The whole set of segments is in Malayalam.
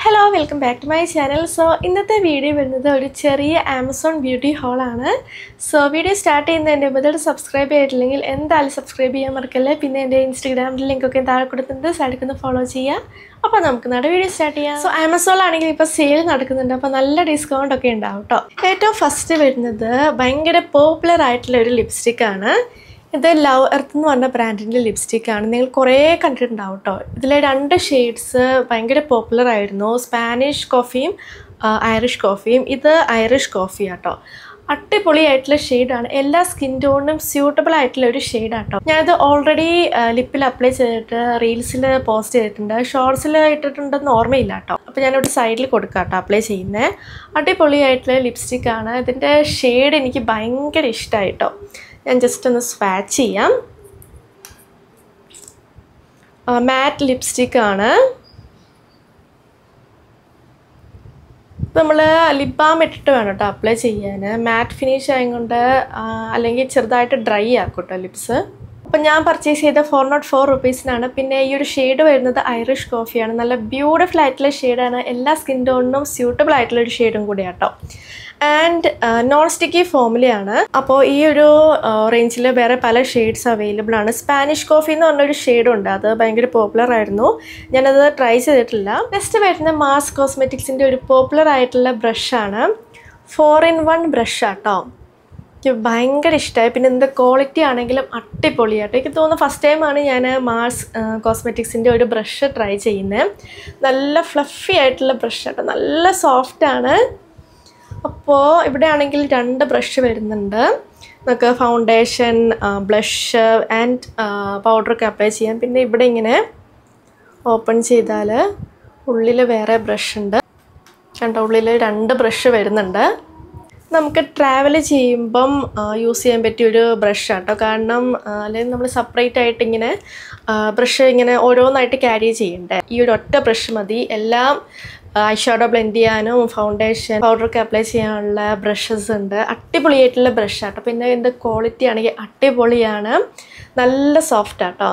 hello welcome back to my channel so ഇന്നത്തെ വീഡിയോ വരുന്നത് ഒരു ചെറിയ ആമസോൺ ബ്യൂട്ടി ഹോളാണ് സോ വീഡിയോ സ്റ്റാർട്ട് ചെയ്യുന്നതിൻ്റെ മുതൽ സബ്സ്ക്രൈബ് ചെയ്തിട്ടില്ലെങ്കിൽ എന്തായാലും സബ്സ്ക്രൈബ് ചെയ്യാൻ മറക്കല്ലേ പിന്നെ എൻ്റെ ഇൻസ്റ്റാഗ്രാമിൻ്റെ ലിങ്കൊക്കെ താഴെ കൊടുത്തിട്ടുണ്ട് സൈഡിൽ ഫോളോ ചെയ്യുക അപ്പോൾ നമുക്ക് നട വീഡിയോ സ്റ്റാർട്ട് ചെയ്യാം സോ ആമസോണിലാണെങ്കിൽ ഇപ്പോൾ സെയിൽ നടക്കുന്നുണ്ട് അപ്പോൾ നല്ല ഡിസ്കൗണ്ട് ഒക്കെ ഉണ്ടാവും കേട്ടോ ഏറ്റവും ഫസ്റ്റ് വരുന്നത് ഭയങ്കര പോപ്പുലർ ആയിട്ടുള്ള ഒരു ലിപ്സ്റ്റിക്കാണ് ഇത് ലവ് എർത്ത് എന്ന് പറഞ്ഞ ബ്രാൻഡിൻ്റെ ലിപ്സ്റ്റിക്കാണ് നിങ്ങൾ കുറേ കണ്ടിട്ടുണ്ടാവും കേട്ടോ ഇതിലെ രണ്ട് ഷെയ്ഡ്സ് ഭയങ്കര പോപ്പുലർ ആയിരുന്നു സ്പാനിഷ് കോഫിയും ഐറിഷ് കോഫിയും ഇത് ഐറിഷ് കോഫിയാണ് കേട്ടോ അടിപൊളിയായിട്ടുള്ള ഷെയ്ഡാണ് എല്ലാ സ്കിൻ ടോണിനും സ്യൂട്ടബിൾ ആയിട്ടുള്ള ഒരു ഷെയ്ഡാണ് കേട്ടോ ഞാനിത് ഓൾറെഡി ലിപ്പിൽ അപ്ലൈ ചെയ്തിട്ട് റീൽസിൽ പോസ്റ്റ് ചെയ്തിട്ടുണ്ട് ഷോർട്സിൽ ഇട്ടിട്ടുണ്ടെന്ന് ഓർമ്മയില്ല കേട്ടോ അപ്പോൾ ഞാനിവിടെ സൈഡിൽ കൊടുക്കാം കേട്ടോ അപ്ലൈ ചെയ്യുന്നത് അടിപൊളിയായിട്ടുള്ള ലിപ്സ്റ്റിക്കാണ് ഇതിൻ്റെ ഷെയ്ഡ് എനിക്ക് ഭയങ്കര ഇഷ്ടമായി കേട്ടോ ഞാൻ ജസ്റ്റ് ഒന്ന് സ്വാച്ച് ചെയ്യാം മാറ്റ് ലിപ്സ്റ്റിക് ആണ് നമ്മൾ ലിപ് ബാം ഇട്ടിട്ട് വേണം കേട്ടോ അപ്ലൈ ചെയ്യാൻ മാറ്റ് ഫിനിഷ് ആയതുകൊണ്ട് അല്ലെങ്കിൽ ചെറുതായിട്ട് ഡ്രൈ ആക്കും കേട്ടോ ലിപ്സ് അപ്പം ഞാൻ പർച്ചേസ് ചെയ്ത ഫോർ നോട്ട് ഫോർ റുപ്പീസിനാണ് പിന്നെ ഈ ഒരു ഷെയ്ഡ് വരുന്നത് ഐറിഷ് കോഫിയാണ് നല്ല ബ്യൂട്ടിഫുൾ ആയിട്ടുള്ള ഷെയ്ഡാണ് എല്ലാ സ്കിൻ ടോണിനും സ്യൂട്ടബിൾ ആയിട്ടുള്ള ഒരു ഷെയ്ഡും കൂടിയാണ് കേട്ടോ ആൻഡ് നോൺ സ്റ്റിക്കി ഫോമിലാണ് അപ്പോൾ ഈ ഒരു റേഞ്ചിൽ വേറെ പല ഷെയ്ഡ്സ് അവൈലബിൾ ആണ് സ്പാനിഷ് കോഫി എന്ന് പറഞ്ഞൊരു ഷെയ്ഡും ഉണ്ട് അത് ഭയങ്കര പോപ്പുലർ ആയിരുന്നു ഞാനത് ട്രൈ ചെയ്തിട്ടില്ല നെക്സ്റ്റ് വരുന്ന മാസ് കോസ്മെറ്റിക്സിൻ്റെ ഒരു പോപ്പുലർ ആയിട്ടുള്ള ബ്രഷാണ് ഫോർ ഇൻ വൺ ബ്രഷാട്ടോ എനിക്ക് ഭയങ്കര ഇഷ്ടമായി പിന്നെ ഇതിൻ്റെ ക്വാളിറ്റി ആണെങ്കിലും അടിപൊളിയാട്ടോ എനിക്ക് തോന്നുന്നു ഫസ്റ്റ് ടൈമാണ് ഞാൻ മാർസ് കോസ്മെറ്റിക്സിൻ്റെ ഒരു ബ്രഷ് ട്രൈ ചെയ്യുന്നത് നല്ല ഫ്ലഫി ആയിട്ടുള്ള ബ്രഷ് ആട്ടോ നല്ല സോഫ്റ്റാണ് അപ്പോൾ ഇവിടെ ആണെങ്കിൽ രണ്ട് ബ്രഷ് വരുന്നുണ്ട് നമുക്ക് ഫൗണ്ടേഷൻ ബ്ലഷ് ആൻഡ് പൗഡറൊക്കെ അപ്ലൈ ചെയ്യാം പിന്നെ ഇവിടെ ഇങ്ങനെ ഓപ്പൺ ചെയ്താൽ ഉള്ളിൽ വേറെ ബ്രഷ് ഉണ്ട് കണ്ട ഉള്ളിൽ രണ്ട് ബ്രഷ് വരുന്നുണ്ട് നമുക്ക് ട്രാവൽ ചെയ്യുമ്പം യൂസ് ചെയ്യാൻ പറ്റിയ ഒരു ബ്രഷ് കേട്ടോ കാരണം അല്ലെങ്കിൽ നമ്മൾ സെപ്പറേറ്റ് ആയിട്ട് ഇങ്ങനെ ബ്രഷ് ഇങ്ങനെ ഓരോന്നായിട്ട് ക്യാരി ചെയ്യണ്ടേ ഈ ഒരു ഒറ്റ ബ്രഷ് മതി എല്ലാം ഐഷാഡോ ബ്ലെൻഡ് ചെയ്യാനും ഫൗണ്ടേഷൻ പൗഡറൊക്കെ അപ്ലൈ ചെയ്യാനുള്ള ബ്രഷസ് ഉണ്ട് അടിപൊളിയായിട്ടുള്ള ബ്രഷ് ആട്ടോ പിന്നെ ഇതിൻ്റെ ക്വാളിറ്റി ആണെങ്കിൽ അടിപൊളിയാണ് നല്ല സോഫ്റ്റ് ആട്ടോ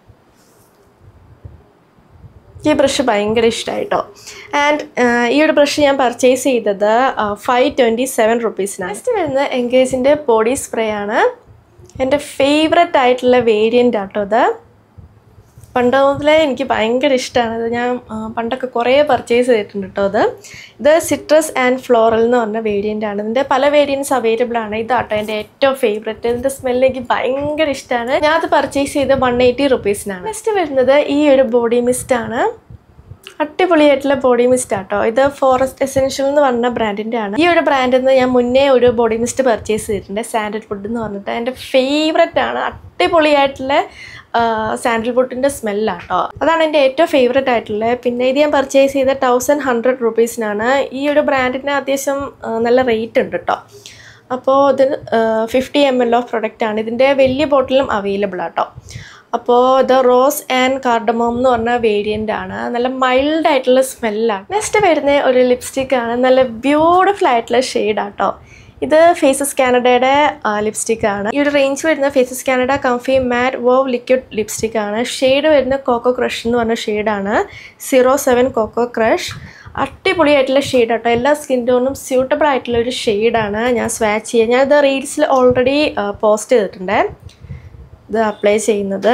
ഈ ബ്രഷ് ഭയങ്കര ഇഷ്ടമായിട്ടോ ആൻഡ് ഈ ഒരു ബ്രഷ് ഞാൻ പർച്ചേസ് ചെയ്തത് ഫൈവ് ട്വൻറ്റി സെവൻ റുപ്പീസിനാണ് നെക്സ്റ്റ് വരുന്നത് എൻഗേജിൻ്റെ ബോഡി സ്പ്രേ ആണ് എൻ്റെ ഫേവററ്റ് ആയിട്ടുള്ള വേരിയൻ്റ് ആട്ടോ ഇത് പണ്ട് മുതലേ എനിക്ക് ഭയങ്കര ഇഷ്ടമാണ് ഇത് ഞാൻ പണ്ടൊക്കെ കുറേ പർച്ചേസ് ചെയ്തിട്ടുണ്ട് കേട്ടോ അത് ഇത് സിട്രസ് ആൻഡ് ഫ്ലോറൽ എന്ന് പറഞ്ഞ വേരിയൻ്റ് ആണ് ഇതിൻ്റെ പല വേരിയൻസ് അവൈലബിൾ ആണ് ഇതാട്ടോ എൻ്റെ ഏറ്റവും ഫേവററ്റ് ഇതിൻ്റെ സ്മെല്ല് എനിക്ക് ഭയങ്കര ഇഷ്ടമാണ് ഞാൻ അത് പർച്ചേസ് ചെയ്ത് വൺ എയ്റ്റി റുപ്പീസിനാണ് നെക്സ്റ്റ് വരുന്നത് ഈ ഒരു ബോഡി മിസ്റ്റ് ആണ് അടിപൊളിയായിട്ടുള്ള ബോഡി മിസ്റ്റ് ആട്ടോ ഇത് ഫോറസ്റ്റ് എസെൻഷ്യൽ എന്ന് പറഞ്ഞ ബ്രാൻഡിൻ്റെ ആണ് ഈ ഒരു ബ്രാൻഡിൽ നിന്ന് ഞാൻ മുന്നേ ഒരു ബോഡി മിസ്റ്റ് പർച്ചേസ് ചെയ്തിട്ടുണ്ട് സാൻഡൽ വുഡ് എന്ന് പറഞ്ഞിട്ട് എൻ്റെ ഫേവററ്റ് ആണ് അടിപൊളിയായിട്ടുള്ള സാൻഡൽ വുഡിൻ്റെ സ്മെല്ലാട്ടോ അതാണ് എൻ്റെ ഏറ്റവും ഫേവററ്റ് ആയിട്ടുള്ളത് പിന്നെ ഇത് ഞാൻ പർച്ചേസ് ചെയ്ത തൗസൻഡ് ഹൺഡ്രഡ് റുപ്പീസിനാണ് ഈ ഒരു ബ്രാൻഡിന് അത്യാവശ്യം നല്ല റേറ്റ് ഉണ്ട് കേട്ടോ അപ്പോൾ ഇത് fifty M L of product ആണ് ഇതിൻ്റെ വലിയ ബോട്ടിലും അവൈലബിൾ ആട്ടോ അപ്പോൾ ഇത് റോസ് ആൻഡ് കാർഡമോം എന്ന് പറഞ്ഞ വേരിയൻ്റ് ആണ് നല്ല മൈൽഡ് ആയിട്ടുള്ള സ്മെല്ലാണ് നെക്സ്റ്റ് വരുന്ന ഒരു ലിപ്സ്റ്റിക് ആണ് നല്ല ബ്യൂട്ടിഫുൾ ആയിട്ടുള്ള ഷെയ്ഡാട്ടോ ഇത് ഫേസസ് കാനഡയുടെ ലിപ്സ്റ്റിക് ആണ് ഈ ഒരു റേഞ്ച് വരുന്ന Faces Canada comfy matte wow liquid lipstick ആണ് ഷെയ്ഡ് വരുന്ന കോക്കോ ക്രഷ് എന്ന് പറഞ്ഞ ഷെയ്ഡാണ് സീറോ സെവൻ കോക്കോ ക്രഷ് അടിപൊളിയായിട്ടുള്ള ഷെയ്ഡ് കേട്ടോ എല്ലാ സ്കിൻ ടോണും സ്യൂട്ടബിൾ ആയിട്ടുള്ള ഒരു ഷെയ്ഡാണ് ഞാൻ സ്വാച്ച് ചെയ്യുക ഞാനിത് റീൽസിൽ ഓൾറെഡി പോസ്റ്റ് ചെയ്തിട്ടുണ്ട് ഇത് അപ്ലൈ ചെയ്യുന്നത്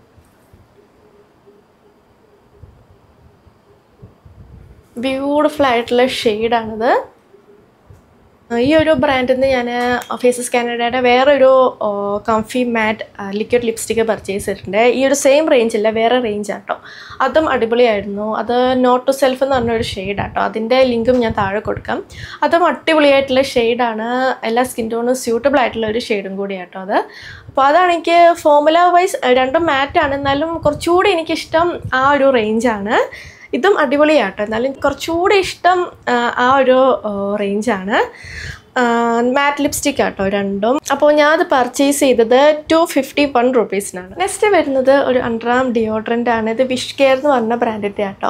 ബ്യൂട്ടിഫുൾ ആയിട്ടുള്ള ഷെയ്ഡാണിത് ഈ ഒരു ബ്രാൻഡിൽ നിന്ന് ഞാൻ ഫേസസ് കാനഡയുടെ വേറൊരു comfy matte liquid lipstick purchase ചെയ്തിട്ടുണ്ട് ഈ ഒരു സെയിം റേഞ്ചില്ല വേറെ റേഞ്ച് ആട്ടോ അതും അടിപൊളിയായിരുന്നു അത് നോട്ട് ടു സെൽഫ് എന്ന് പറഞ്ഞൊരു ഷെയ്ഡാട്ടോ അതിൻ്റെ ലിങ്കും ഞാൻ താഴെ കൊടുക്കാം അതും അടിപൊളിയായിട്ടുള്ള ഷെയ്ഡാണ് എല്ലാ സ്കിൻ ടോണും സ്യൂട്ടബിൾ ആയിട്ടുള്ള ഒരു ഷെയ്ഡും കൂടിയാട്ടോ അത് അപ്പോൾ അതാണ് എനിക്ക് ഫോമുല വൈസ് രണ്ടും മാറ്റാണ് എന്നാലും കുറച്ചുകൂടി എനിക്കിഷ്ടം ആ ഒരു റേഞ്ചാണ് ഇതും അടിപൊളിയാട്ടോ എന്നാലും കുറച്ചുകൂടി ഇഷ്ടം ആ ഒരു റേഞ്ചാണ് മാറ്റ് ലിപ്സ്റ്റിക് ആട്ടോ രണ്ടും അപ്പോൾ ഞാൻ അത് പർച്ചേസ് ചെയ്തത് ടു ഫിഫ്റ്റി വൺ റുപ്പീസിനാണ് നെക്സ്റ്റ് വരുന്നത് ഒരു അണ്ടറാം ഡിയോഡ്രൻ്റ് ആണ് ഇത് വിഷ് കെയർ എന്ന് പറഞ്ഞ ബ്രാൻഡിൻ്റെ ആട്ടോ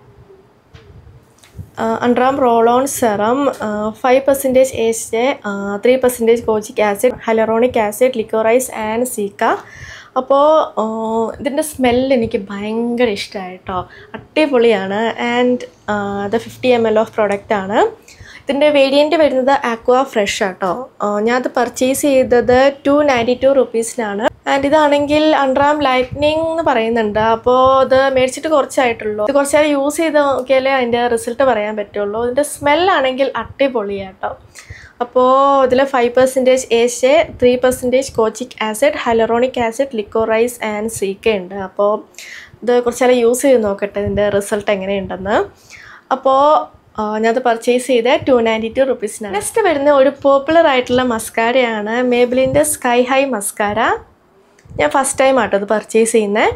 underarm roll on serum five percentage H three percentage kojic acid hyaluronic acid liquorice and cica അപ്പോൾ ഇതിൻ്റെ സ്മെല്ല് എനിക്ക് ഭയങ്കര ഇഷ്ടമായി കേട്ടോ അടിപൊളിയാണ് ആൻഡ് ഇത് fifty M L of product ആണ് ഇതിൻ്റെ വേരിയൻറ്റ് വരുന്നത് ആക്വ ഫ്രഷ് ആട്ടോ ഞാനത് പർച്ചേസ് ചെയ്തത് ടു നയൻറ്റി ടു റുപ്പീസിനാണ് ആൻഡ് ഇതാണെങ്കിൽ അൺറാം ലൈറ്റ്നിങ് എന്ന് പറയുന്നുണ്ട് അപ്പോൾ ഇത് മേടിച്ചിട്ട് കുറച്ചായിട്ടുള്ളൂ ഇത് കുറച്ച് നേരം യൂസ് ചെയ്ത് നോക്കിയാലേ അതിൻ്റെ റിസൾട്ട് പറയാൻ പറ്റുള്ളൂ ഇതിൻ്റെ സ്മെല്ലാണെങ്കിൽ അടിപൊളിയാട്ടോ അപ്പോൾ ഇതിൽ ഫൈവ് പെർസെൻറ്റേജ് ഏഷ്യ three percentage kojic acid hyaluronic acid liquorice and cica ഉണ്ട് അപ്പോൾ ഇത് കുറച്ച് നേരം യൂസ് ചെയ്ത് നോക്കട്ടെ ഇതിൻ്റെ റിസൾട്ട് എങ്ങനെയുണ്ടെന്ന് അപ്പോൾ ഞാനത് പർച്ചേസ് ചെയ്ത് ടു നയൻറ്റി ടു റുപ്പീസിനാണ് നെക്സ്റ്റ് വരുന്ന ഒരു പോപ്പുലർ ആയിട്ടുള്ള മസ്കാരയാണ് മേബിലിൻ്റെ സ്കൈ ഹൈ മസ്കാര ഞാൻ ഫസ്റ്റ് ടൈം ആട്ടോ അത് പർച്ചേസ് ചെയ്യുന്നത്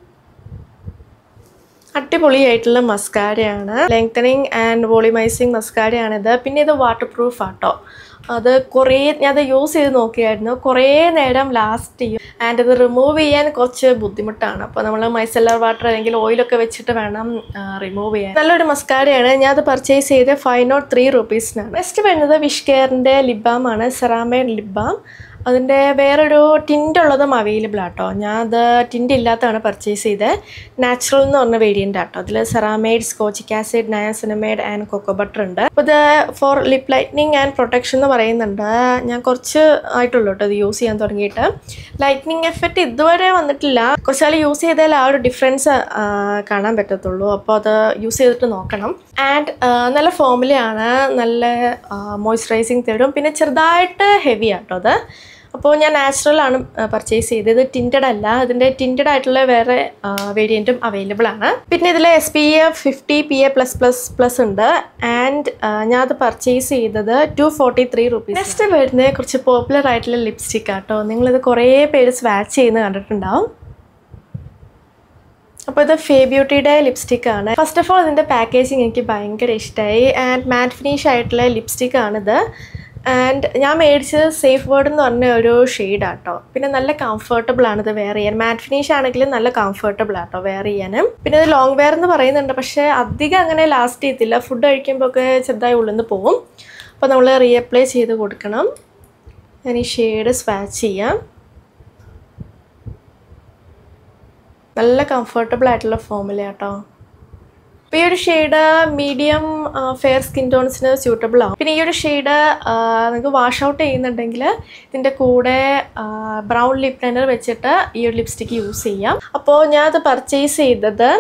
അടിപൊളിയായിട്ടുള്ള മസ്കാരയാണ് ലെങ്തനിങ് ആൻഡ് വോളിമൈസിങ് മസ്കാരയാണിത് പിന്നെ ഇത് വാട്ടർ പ്രൂഫ് ആട്ടോ അത് കുറേ ഞാനത് യൂസ് ചെയ്ത് നോക്കിയായിരുന്നു കുറേ നേരം ലാസ്റ്റ് ചെയ്യും ആൻഡ് ഇത് റിമൂവ് ചെയ്യാൻ കുറച്ച് ബുദ്ധിമുട്ടാണ് അപ്പോൾ നമ്മൾ മൈസെല്ലർ വാട്ടർ അല്ലെങ്കിൽ ഓയിലൊക്കെ വെച്ചിട്ട് വേണം റിമൂവ് ചെയ്യാൻ നല്ലൊരു മസ്കാരയാണ് ഞാനത് പർച്ചേസ് ചെയ്ത് ഫൈവ് നോട്ട് ത്രീ റുപ്പീസിനാണ് നെക്സ്റ്റ് വരുന്നത് വിഷ് കെയറിൻ്റെ ലിബാമാണ് സെറാമേഡ് ലിബാം അതിൻ്റെ വേറൊരു ടിൻ്റ് ഉള്ളതും അവൈലബിൾ ആട്ടോ ഞാൻ അത് ടിൻ്റ് ഇല്ലാത്തതാണ് പർച്ചേസ് ചെയ്തത് നാച്ചുറൽ എന്ന് പറഞ്ഞ വേരിയൻ്റ് ആട്ടോ അതിൽ ceramide kojic acid niacinamide and cocoa butter ഉണ്ട് അപ്പോൾ ഇത് for lip lightening and protection എന്ന് പറയുന്നുണ്ട് ഞാൻ കുറച്ച് ആയിട്ടുള്ളൂ കേട്ടോ ഇത് യൂസ് ചെയ്യാൻ തുടങ്ങിയിട്ട് ലൈറ്റ്നിങ് എഫക്റ്റ് ഇതുവരെ വന്നിട്ടില്ല കുറച്ചാൽ യൂസ് ചെയ്താൽ ആ ഒരു ഡിഫറൻസ് കാണാൻ പറ്റത്തുള്ളൂ അപ്പോൾ അത് യൂസ് ചെയ്തിട്ട് നോക്കണം ആൻഡ് നല്ല ഫോമിലാണ് നല്ല മോയ്സ്ചറൈസിങ് തരും പിന്നെ ചെറുതായിട്ട് ഹെവി ആട്ടോ അത് അപ്പോൾ ഞാൻ നാച്ചുറൽ ആണ് പർച്ചേസ് ചെയ്തത് ടിൻറ്റഡ് അല്ല ഇതിൻ്റെ ടിൻറ്റഡ് ആയിട്ടുള്ള വേറെ വേരിയൻറ്റും അവൈലബിൾ ആണ് പിന്നെ ഇതിൽ S P A fifty P A plus plus plus ഉണ്ട് ആൻഡ് ഞാൻ അത് പർച്ചേസ് ചെയ്തത് two forty three rupees next വരുന്നത് കുറച്ച് പോപ്പുലർ ആയിട്ടുള്ള ലിപ്സ്റ്റിക് ആട്ടോ നിങ്ങളിത് കുറേ പേര് സ്വാച്ച് ചെയ്യുന്നത് കണ്ടിട്ടുണ്ടാവും അപ്പോൾ ഇത് ഫേ ബ്യൂട്ടിയുടെ ലിപ്സ്റ്റിക് ആണ് ഫസ്റ്റ് ഓഫ് ഓൾ ഇതിൻ്റെ പാക്കേജിങ് എനിക്ക് ഭയങ്കര ഇഷ്ടമായി ആൻഡ് മാറ്റ് ഫിനിഷ് ആയിട്ടുള്ള ലിപ്സ്റ്റിക് ആണിത് ആൻഡ് ഞാൻ മേടിച്ചത് സേഫ് വേർഡ് എന്ന് പറഞ്ഞ ഒരു ഷെയ്ഡ് ആട്ടോ പിന്നെ നല്ല കംഫർട്ടബിൾ ആണ് ഇത് വെയർ ചെയ്യാൻ മാറ്റ് ഫിനിഷ് ആണെങ്കിലും നല്ല കംഫർട്ടബിൾ ആട്ടോ വെയർ ചെയ്യാനും പിന്നെ ഇത് ലോങ് വെയർ എന്ന് പറയുന്നുണ്ട് പക്ഷേ അധികം അങ്ങനെ ലാസ്റ്റ് ചെയ്യത്തില്ല ഫുഡ് കഴിക്കുമ്പോൾ ഒക്കെ ചെറുതായി ഉള്ളിൽ പോകും അപ്പോൾ നമ്മൾ റീഅപ്ലൈ ചെയ്ത് കൊടുക്കണം ഞാൻ ഈ ഷെയ്ഡ് സ്വാച്ച് ചെയ്യാം നല്ല കംഫർട്ടബിൾ ആയിട്ടുള്ള ഫോമില കേട്ടോ അപ്പോൾ ഈ ഒരു ഷെയ്ഡ് മീഡിയം ഫെയർ സ്കിൻ ടോൺസിന് സ്യൂട്ടബിൾ ആവും പിന്നെ ഈ ഒരു ഷെയ്ഡ് നിങ്ങൾക്ക് വാഷ് ഔട്ട് ചെയ്യുന്നുണ്ടെങ്കിൽ ഇതിൻ്റെ കൂടെ ബ്രൗൺ ലിപ് ലൈനർ വെച്ചിട്ട് ഈ ഒരു ലിപ്സ്റ്റിക്ക് യൂസ് ചെയ്യാം അപ്പോൾ ഞാനത് പർച്ചേസ് ചെയ്തത്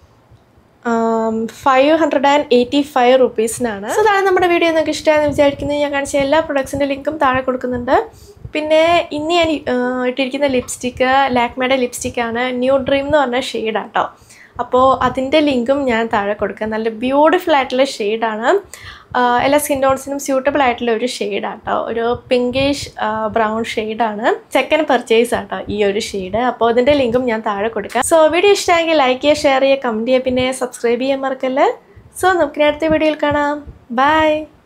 five hundred and eighty five റുപ്പീസിനാണ് സോ അതാണ് നമ്മുടെ വീഡിയോ നിങ്ങൾക്ക് ഇഷ്ടമായെന്ന് വിചാരിക്കുന്നത് ഞാൻ കാണിച്ച എല്ലാ പ്രൊഡക്ട്സിൻ്റെ ലിങ്കും താഴെ കൊടുക്കുന്നുണ്ട് പിന്നെ ഇന്ന് ഞാൻ ഇട്ടിരിക്കുന്ന ലിപ്സ്റ്റിക്ക് ലാക്മയുടെ ലിപ്സ്റ്റിക്കാണ് ന്യൂ ഡ്രീം എന്ന് പറഞ്ഞ ഷെയ്ഡാട്ടോ അപ്പോൾ അതിൻ്റെ ലിങ്കും ഞാൻ താഴെ കൊടുക്കാം നല്ല ബ്യൂട്ടിഫുൾ ആയിട്ടുള്ള ഷെയ്ഡാണ് എല്ലാ സ്കിൻ ടോൺസിനും സ്യൂട്ടബിൾ ആയിട്ടുള്ള ഒരു ഷെയ്ഡാട്ടോ ഒരു പിങ്കിഷ് ബ്രൗൺ ഷെയ്ഡാണ് സെക്കൻഡ് പർച്ചേസ് ആട്ടോ ഈ ഒരു ഷെയ്ഡ് അപ്പോൾ അതിൻ്റെ ലിങ്കും ഞാൻ താഴെ കൊടുക്കാം സോ വീഡിയോ ഇഷ്ടമെങ്കിൽ ലൈക്ക് ചെയ്യുക ഷെയർ ചെയ്യുക കമൻറ്റ് ചെയ്യുക പിന്നെ സബ്സ്ക്രൈബ് ചെയ്യാൻ മറക്കല്ലേ സോ നമുക്ക് അടുത്ത വീഡിയോയിൽ കാണാം ബൈ